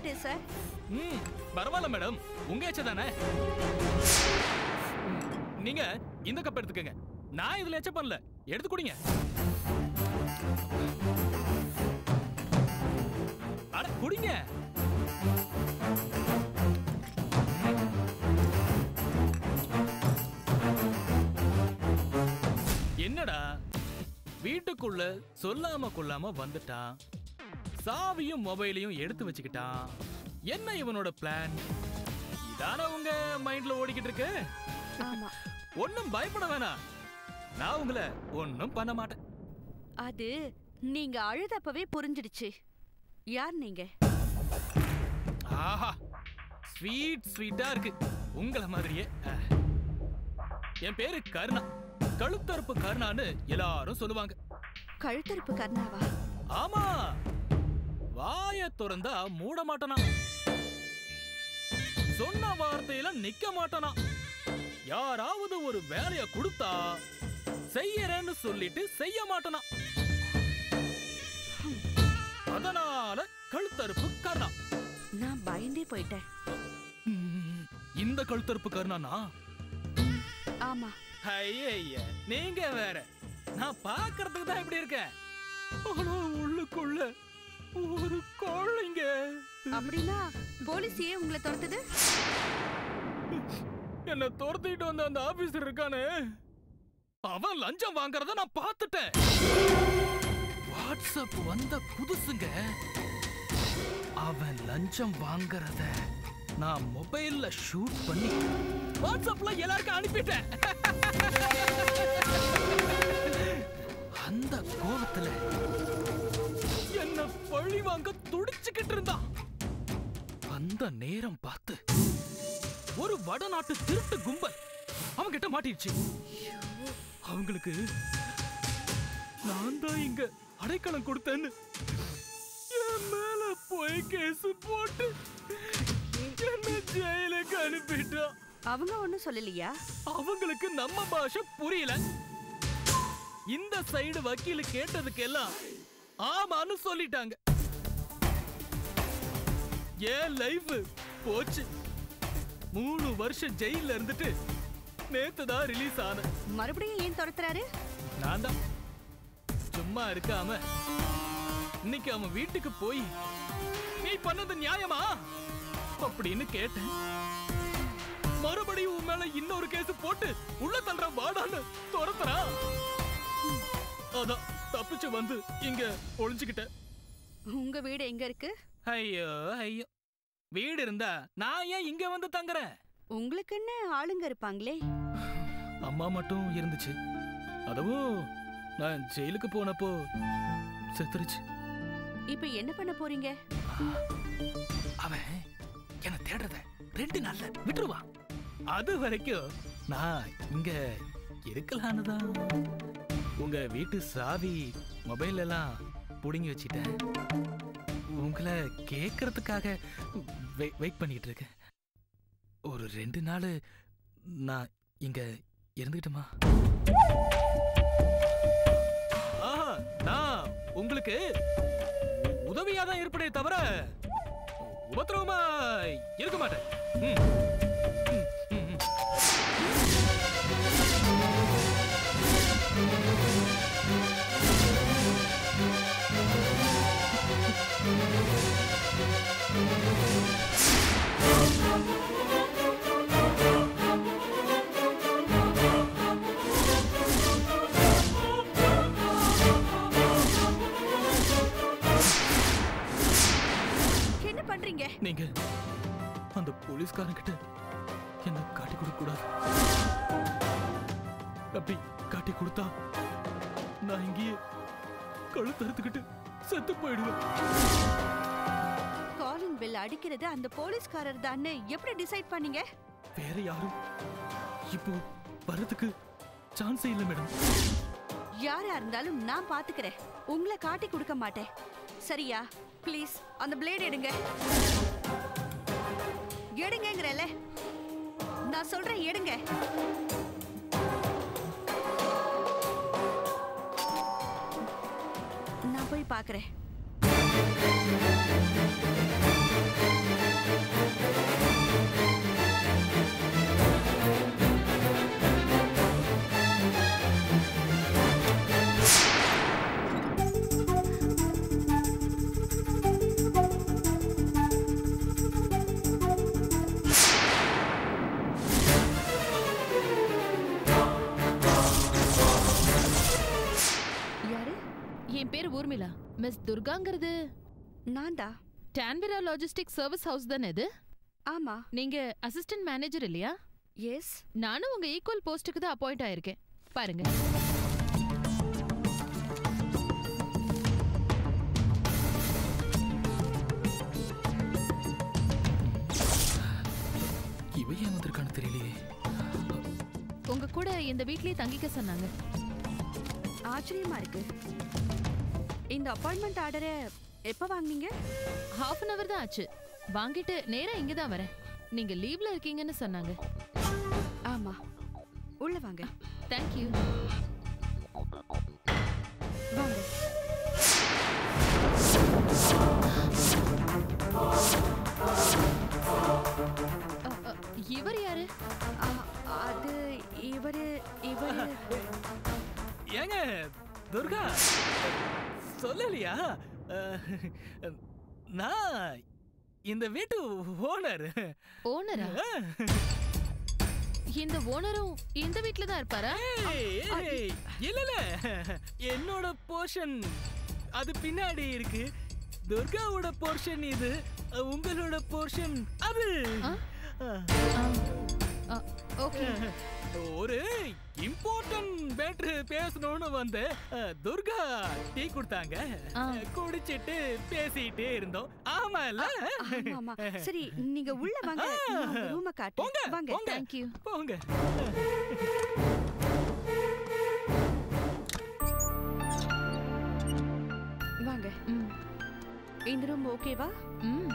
மாத்திட்டேன் sir ம் பரவாயில்ல madam உங்க ஏச்ச தானே ம், நீங்க இந்த கப் எடுத்துக்கங்க நான் இதுல எச்ச பண்ணல எடுத்து குடிங்க அட குடிங்க என்னடா வீட்டுக்குள்ள சொல்லாம கொள்ளாம வந்துட்டான் சாவியும் மொபைலையும் எடுத்து வச்சுக்கிட்டான் என்ன இவனோட பிளான் இதான உங்க மைண்ட்ல ஓடிக்கிட்டு இருக்கு ஆமா ஒண்ணும் பயப்பட வேணாம் நான் உங்களை ஒண்ணும் பண்ண மாட்டேன் அது நீங்க அழுதப்பவே புரிஞ்சிடுச்சு யார் நீங்க ஆஹா ஸ்வீட் ஸ்வீட்டா இருக்கு உங்கள மாதிரியே அஹ். என் பேரு கருணா கழுத்தறுப்பு கருணான்னு எல்லாரும் சொல்லுவாங்க கழுத்தறுப்பு கர்ணாவா ஆமா வாய திறந்தா மூட மாட்டனா சொன்ன வார்த்தையில நிக்க மாட்டனா யாராவது ஒரு வேலைய கொடுத்தா செய்யறேன்னு சொல்லிட்டு செய்ய மாட்டனா அதனால கழுத்தறுப்பு கர்ணா நான் பயந்தே போயிட்டேன் ம், இந்த கழுத்தறுப்பு கர்ணானா ஆமா ஐய நீங்க வேற நான் பாக்குறதுக்கு தான் இப்படி இருக்கேன் ஆனா உள்ளுக்குள்ள ஒரு கோழிங்க அப்படின்னா போலீஸ் ஏன் உங்களை துரத்துது என்ன துரத்திட்டு வந்த அந்த ஆபீசர் இருக்கானே அவன் லஞ்சம் வாங்குறத நான் பார்த்துட்டேன் வாட்ஸ்அப் வந்த புதுசுங்க அவன் லஞ்சம் வாங்குறத நான் மொபைல்ல ஷூட் பண்ணி வாட்ஸ்அப்ல எல்லாருக்கும் அனுப்பிட்டேன் அந்த கோபத்துல என்ன பழி வாங்க துடிச்சுக்கிட்டு இருந்தான் அந்த நேரம் பார்த்து ஒரு வடநாட்டு திருட்டு கும்பல் அவங்கிட்ட மாட்டிடுச்சு அவங்களுக்கு நான் தான் இங்க அடைக்கலம் கொடுத்தேன்னு என் மேல போய் கேஸ் போட்டு என்ன ஜெயிலுக்கு அனுப்பிட்டா அவங்க ஒண்ணும் சொல்லலையா அவங்களுக்கு நம்ம பாஷை புரியல இந்த சைடு வக்கீல் கேட்டதுக்கெல்லாம் ஆமான்னு சொல்லிட்டாங்க ஏன் லைஃப் போச்சு மூணு வருஷம் ஜெயில்ல இருந்துட்டு நேத்து தான் ரிலீஸ் ஆன மறுபடியும் ஏன் துரத்துறாரு நான் தான் சும்மா இருக்காம இன்னைக்கு அவன் வீட்டுக்கு போய் நீ பண்ணது நியாயமா அப்படின்னு கேட்டேன் மறுபடியும் உன் மேல இன்னொரு கேஸ் போட்டு உள்ள தள்ளுற வாடான்னு துரத்துறா அதான் தப்பிச்சு வந்து இங்க ஒளிஞ்சுக்கிட்டேன் உங்க வீடு எங்க இருக்கு ஐயோ ஐயோ வீடு இருந்தா நான் ஏன் இங்க வந்து தங்குறேன் உங்களுக்குன்னு ஆளுங்க இருப்பாங்களே அம்மா மட்டும் இருந்துச்சு அதுவும் நான் ஜெயிலுக்கு போனப்போ செத்துருச்சு இப்ப என்ன பண்ண போறீங்க அவன் என்ன தேடுறத ரெண்டு நாள்ல விட்டுருவான் அது வரைக்கும் நான் இங்க இருக்கலான்னு தான் உங்க வீட்டு சாவி மொபைல் எல்லாம் புடுங்கி வச்சிட்டேன் உங்களை கேட்கறதுக்காக வெயிட் பண்ணிட்டு இருக்கேன் ஒரு ரெண்டு நாள் நான் இங்க இருந்துக்கிட்டுமா ஆஹா நான் உங்களுக்கு உதவியா தான் இருப்பனே தவிர உபத்திரவமா இருக்க மாட்டேன் ம். ம், ம், ம். என்ன பண்றீங்க நீங்க அந்த போலீஸ்காரங்கிட்ட என்ன காட்டி கொடுக்க கூடாது அப்படி காட்டி கொடுத்தா நான் இங்கேயே கழுத்தறுத்துக்கிட்டு செத்து போயிடுவேன் காலிங் பெல் அடிக்கிறது அந்த போலீஸ்காரர் தான்னு எப்படி டிசைட் பண்ணீங்க வேற யாரும் இப்போ வர்றதுக்கு சான்ஸே இல்லை மேடம் யாரா இருந்தாலும் நான் பாத்துக்கிறேன் உங்களை காட்டி கொடுக்க மாட்டேன் சரியா ப்ளீஸ் அந்த பிளேட் எடுங்க எடுங்கங்கிறல நான் சொல்றேன் எடுங்க நான் போய் பார்க்கறேன் மிஸ் துர்காங்கிறது நான் தான் டான்விரா லாஜிஸ்டிக் சர்வீஸ் ஹவுஸ் தானே இது ஆமா நீங்க அசிஸ்டன்ட் மேனேஜர் இல்லையா எஸ் நானும் உங்க ஈக்குவல் போஸ்ட்டுக்கு தான் அப்பாயிண்ட் ஆயிருக்கேன் பாருங்க இவ ஏன் வந்திருக்கான்னு தெரியலையே உங்க கூட இந்த வீட்லயே தங்கிக்க சொன்னாங்க ஆச்சரியமா இருக்கு இந்த அப்பாயின்மெண்ட் ஆர்டரை எப்போ வாங்குனீங்க ஹாஃப் அன் அவர் தான் ஆச்சு வாங்கிட்டு நேரா இங்க தான் வரேன் நீங்க லீவ்ல இருக்கீங்கன்னு சொன்னாங்க ஆமா உள்ள வாங்க தேங்க்யூ வாங்க இவர் யாரு ஆ, அது இவரு இவரு ஏங்க துர்கா சொல்லலையா அஹ், நான் இந்த வீட்டு ஓனர் ஓனரா இந்த ஓனரும் இந்த வீட்ல தான் இருப்பாரா இல்ல இல்ல என்னோட போர்ஷன் அது பின்னாடி இருக்கு துர்காவோட போர்ஷன் இது உங்களோட போர்ஷன் அது ஆ, ஓகே ஒரு இம்பார்ட்டன்ட் மேட்ரு பேசணும்னு வந்து அஹ், துர்கா டீ கொடுத்தாங்க ஆ. குடிச்சிட்டு பேசிட்டே இருந்தோம் ஆமால ஆமா ஆமா சரி நீங்க உள்ள வாங்க ரூம போங்க காட்டு வாங்க போங்க தேங்க்யூ போங்க வாங்க ம் இந்த ரூம் ஓகேவா ம்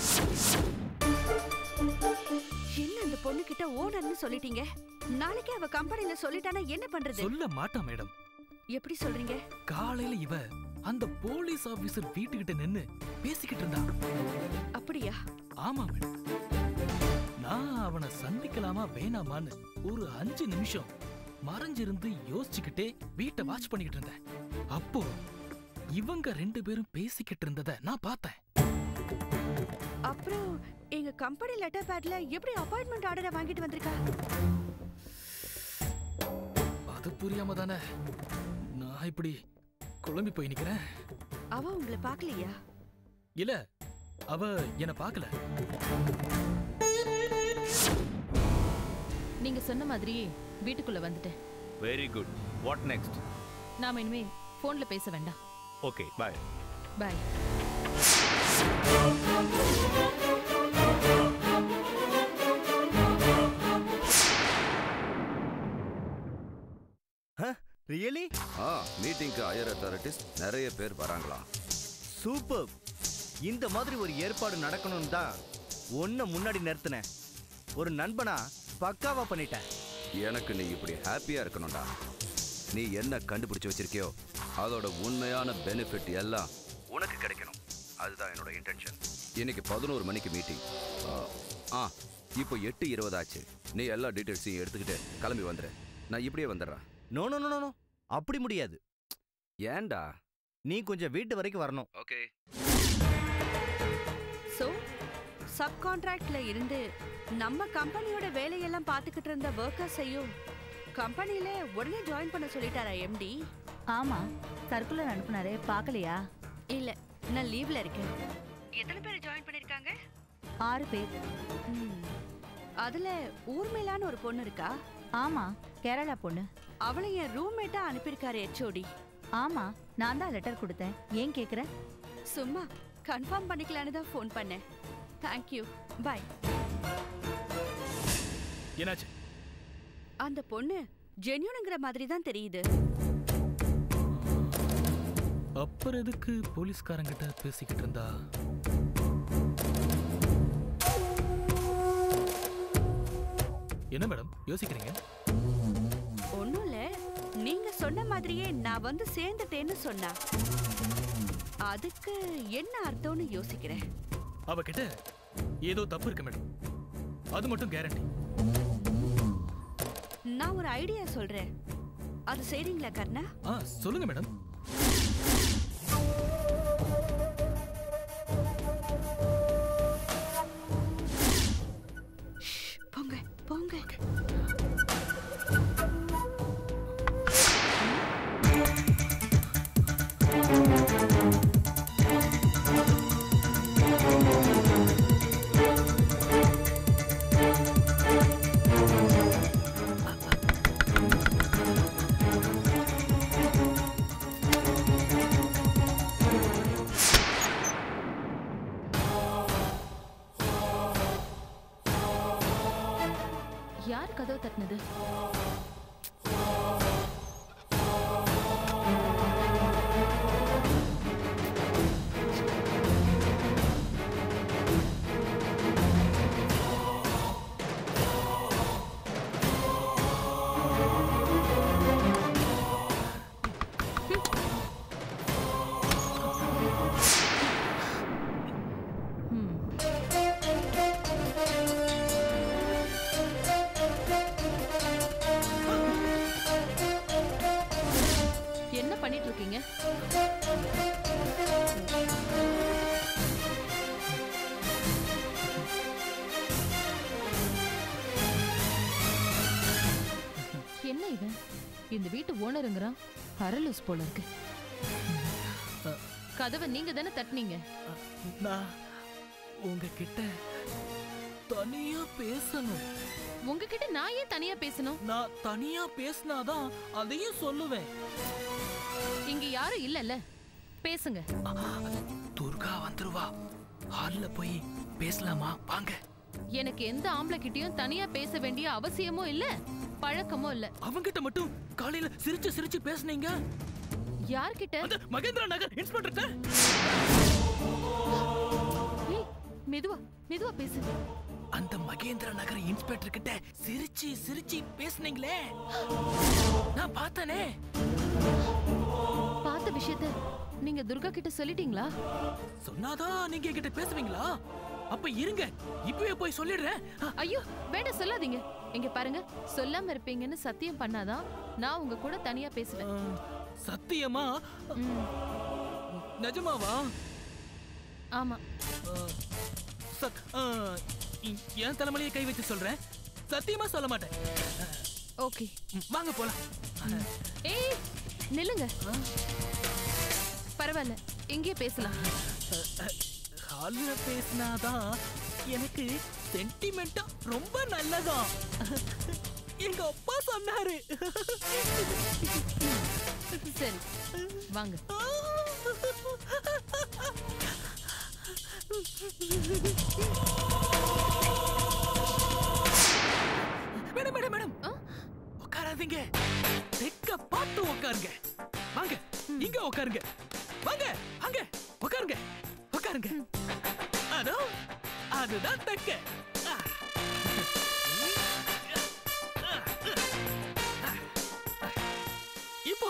என்ன இந்த பொண்ணு கிட்ட ஓனர்னு சொல்லிட்டீங்க நாளைக்கு அவ கம்பெனில சொல்லிட்டானா என்ன பண்றது சொல்ல மாட்டா மேடம் எப்படி சொல்றீங்க காலையில இவ அந்த போலீஸ் ஆபீசர் வீட்டுக்கிட்ட நின்னு பேசிக்கிட்டு இருந்தா அப்படியா ஆமா மேடம் நான் அவனை சந்திக்கலாமா வேணாமான்னு ஒரு அஞ்சு நிமிஷம் மறைஞ்சிருந்து யோசிச்சுக்கிட்டே வீட்டை வாட்ச் பண்ணிக்கிட்டு இருந்தேன் அப்போ இவங்க ரெண்டு பேரும் பேசிக்கிட்டு இருந்தத நான் பார்த்தேன் அப்புறம் எங்க கம்பெனி லெட்டர் பேட்ல எப்படி அப்பாயின்மெண்ட் ஆர்டரை வாங்கிட்டு வந்திருக்கா அது புரியாம தானே நான் இப்படி குழம்பி போய் நிக்கிறேன் அவ உங்களை பார்க்கலையா இல்ல அவ என்ன பார்க்கல நீங்க சொன்ன மாதிரியே வீட்டுக்குள்ள வந்துட்டேன் வெரி குட் வாட் நெக்ஸ்ட் நாம இனிமே போன்ல பேச வேண்டாம் ஓகே பாய் பாய் ரியலி ஆ மீட்டிங்க்கு ஹையர் அத்தாரிட்டிஸ் நிறைய பேர் வராங்களாம் சூப்பர் இந்த மாதிரி ஒரு ஏற்பாடு நடக்கணும்னு தான் ஒன்ன முன்னாடி நிறுத்தினேன் ஒரு நண்பனா பக்காவா பண்ணிட்டேன் எனக்கு நீ இப்படி ஹாப்பியா இருக்கணும்டா நீ என்ன கண்டுபிடிச்சு வச்சிருக்கியோ அதோட உண்மையான பெனிஃபிட் எல்லாம் உனக்கு கிடைக்கணும் அதுதான் என்னோட இன்டென்ஷன் இன்னைக்கு பதினோரு மணிக்கு மீட்டிங் ஆ இப்போ எட்டு இருபதாச்சு நீ எல்லா டீட்டெயில்ஸையும் எடுத்துக்கிட்டு கிளம்பி வந்துடு நான் இப்படியே வந்துடுறேன் நோ நோ நோ நோ அப்படி முடியாது ஏன்டா நீ கொஞ்சம் வீட்டு வரைக்கும் வரணும் ஓகே சோ சப் கான்ட்ராக்ட்ல இருந்து நம்ம கம்பெனியோட வேலையெல்லாம் பார்த்துக்கிட்டு இருந்த ஒர்க்கர்ஸையும் கம்பெனில உடனே ஜாயின் பண்ண சொல்லிட்டாரா எம்டி ஆமா சர்க்குலர் அனுப்புனாரே பார்க்கலையா இல்ல நான் லீவ்ல இருக்கேன் எத்தனை பேர் ஜாயின் பண்ணிருக்காங்க ஆறு பேர் அதுல ஊர்மிளான்னு ஒரு பொண்ணு இருக்கா ஆமா கேரளா பொண்ணு அவளை என் ரூம்மேட்டா அனுப்பியிருக்காரு ஹெச்ஓடி ஆமா நான் தான் லெட்டர் கொடுத்தேன் ஏன் கேக்குற சும்மா கன்ஃபார்ம் பண்ணிக்கலான்னு தான் ஃபோன் பண்ணேன் தேங்க்யூ பாய் என்னாச்சு அந்த பொண்ணு ஜென்யூனுங்கிற மாதிரி தான் தெரியுது அப்புறம் எதுக்கு போலீஸ்காரங்கிட்ட பேசிக்கிட்டு இருந்தா என்ன மேடம் யோசிக்கிறீங்க ஒண்ணும் இல்ல நீங்க சொன்ன மாதிரியே நான் வந்து சேர்ந்துட்டேன்னு சொன்னா அதுக்கு என்ன அர்த்தம்னு யோசிக்கிறேன் அவகிட்ட ஏதோ தப்பு இருக்கு மேடம் அது மட்டும் கேரண்டி நான் ஒரு ஐடியா சொல்றேன் அது செய்றீங்களா கர்ணா ஆ சொல்லுங்க மேடம் ஷ், போங்க போங்க யார் கதவு தட்டினது ம். என்ன பண்ணிட்டு இருக்கீங்க என்ன இவன் இந்த வீட்டு ஓனருங்கிறான் அரலூஸ் போல இருக்கு கதவை நீங்க தானே தட்டுனீங்க நான் உங்ககிட்ட தனியா பேசணும் உங்ககிட்ட நான் ஏன் தனியா பேசணும் நான் தனியா பேசினாதான் அதையும் சொல்லுவேன் இங்க யாரும் இல்லல்ல பேசுங்க துர்கா வந்துருவா ஹால்ல போய் பேசலாமா வாங்க எனக்கு எந்த ஆம்பளை கிட்டயும் தனியா பேச வேண்டிய அவசியமும் இல்ல பழக்கமும் இல்ல அவங்கிட்ட மட்டும் காலையில சிரிச்சு சிரிச்சு பேசுனீங்க யார்கிட்ட அந்த மகேந்திரா நகர் இன்ஸ்பெக்டர் ஏய், மெதுவா மெதுவா பேசு அந்த மகேந்திர நகர் இன்ஸ்பெக்டர் கிட்ட சிரிச்சு சிரிச்சு பேசுனீங்களே நான் பார்த்தனே பார்த்த விஷயத்த நீங்க துர்கா கிட்ட சொல்லிட்டீங்களா சொன்னாதான் நீங்க என்கிட்ட பேசுவீங்களா அப்ப இருங்க இப்பவே போய் சொல்லிடுறேன் அ, ஐயோ வேண்டாம் சொல்லாதீங்க இங்க பாருங்க சொல்லாம இருப்பீங்கன்னு சத்தியம் பண்ணாதான் நான் உங்க கூட தனியா பேசுவேன் அ, சத்தியமா ம், நிஜமாவா ஆமா அ, சத் அ, இ- என் தலைமையிலேயே கை வச்சு சொல்றேன் சத்தியமா சொல்ல மாட்டேன் ஓகே ம், வாங்க போலாம் ஏய் நில்லுங்க பரவாயில்ல இங்கே பேசலாம் ஹால்ல பேசினாதான் எனக்கு சென்டிமெண்டா ரொம்ப நல்லதா எங்க அப்பா சொன்னாரு சரி வாங்க மேடம் மேடம் மேடம் ஆ? உட்காராதீங்க தெக்க பார்த்து உட்காருங்க வாங்க இங்க உட்காருங்க வாங்க வாங்க உட்காருங்க உட்காருங்க அதோ அதுதான் தெக்க ஆ. இப்போ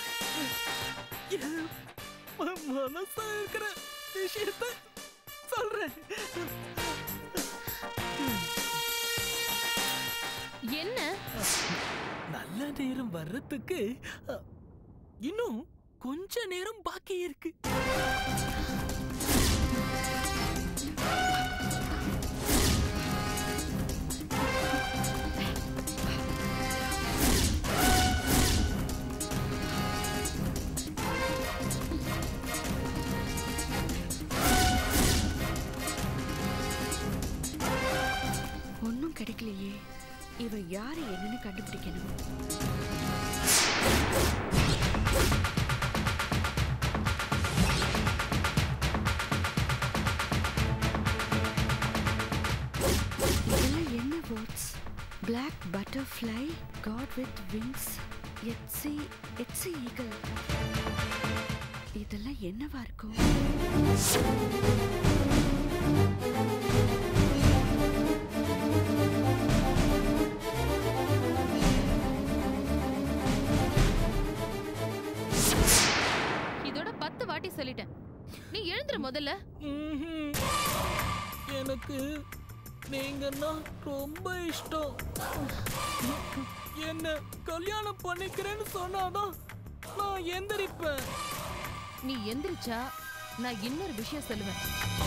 என் ம- மனசா இருக்கிற விஷயத்த சொல்றேன் என்ன நல்ல நேரம் வர்றதுக்கு அ, இன்னும் கொஞ்ச நேரம் பாக்கி இருக்கு ஒன்றும் கிடைக்கலையே இவ யாரு என்னன்னு கண்டுபிடிக்கணும் இதெல்லாம் என்ன words black butterfly god with wings எட்ஸி எட்ஸி ஈகல் இதெல்லாம் என்னவா இருக்கும் இதோட பத்து வாட்டி சொல்லிட்டேன் நீ எழுந்துரு முதல்ல ம்ஹும். எனக்கு நீங்கன்னா ரொம்ப இஷ்டம் என்ன கல்யாணம் பண்ணிக்கிறேன்னு சொன்னாதான் நான் எந்திரிப்பேன் நீ எந்திரிச்சா நான் இன்னொரு விஷயம் சொல்லுவேன்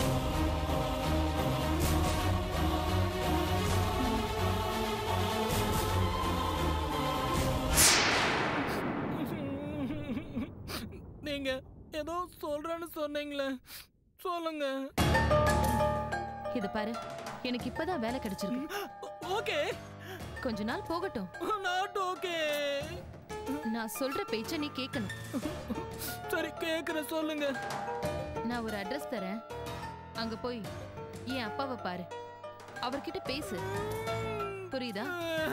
நீங்க ஏதோ சொல்றேன்னு சொன்னீங்களே சொல்லுங்க இது பாரு எனக்கு இப்பதான் வேலை கிடைச்சிருக்கு ஓகே கொஞ்ச நாள் போகட்டும் நாட் ஓகே நான் சொல்ற பேச்ச நீ கேட்கணும் சரி கேக்குற சொல்லுங்க நான் ஒரு அட்ரஸ் தரேன் அங்க போய் என் அப்பாவை பாரு அவர்கிட்ட பேசு புரியுதா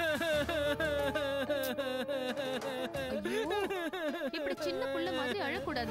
ஐயோ இப்படி சின்ன புள்ள மாதிரி அழக்கூடாது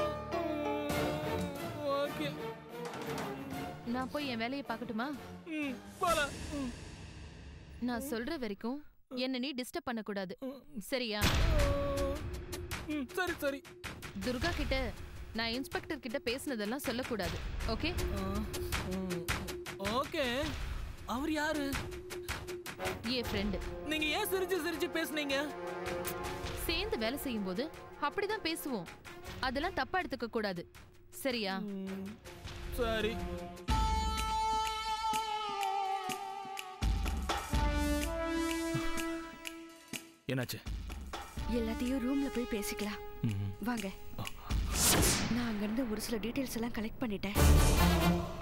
ஓகே நான் போய் என் வேலையை பார்க்கட்டுமா ம், போலாம் ம், நான் சொல்ற வரைக்கும் என்ன நீ டிஸ்டர்ப் பண்ணக்கூடாது சரியா ம், சரி சரி துர்கா கிட்ட நான் இன்ஸ்பெக்டர் கிட்ட பேசினதெல்லாம் சொல்லக்கூடாது ஓகே ஆ, ம், ஓகே அவர் யாரு ஏ ஃப்ரெண்டு நீங்க ஏன் சிரிச்சு சிரிச்சு பேசுனீங்க சேர்ந்து வேலை செய்யும் போது அப்படிதான் பேசுவோம் அதெல்லாம் தப்பா எடுத்துக்க கூடாது சரியா ம், சரி என்னாச்சு எல்லாத்தையும் ரூம்ல போய் பேசிக்கலாம் ம், வாங்க நான் அங்கிருந்து ஒரு சில டீடைல்ஸ் எல்லாம் கலெக்ட் பண்ணிட்டேன்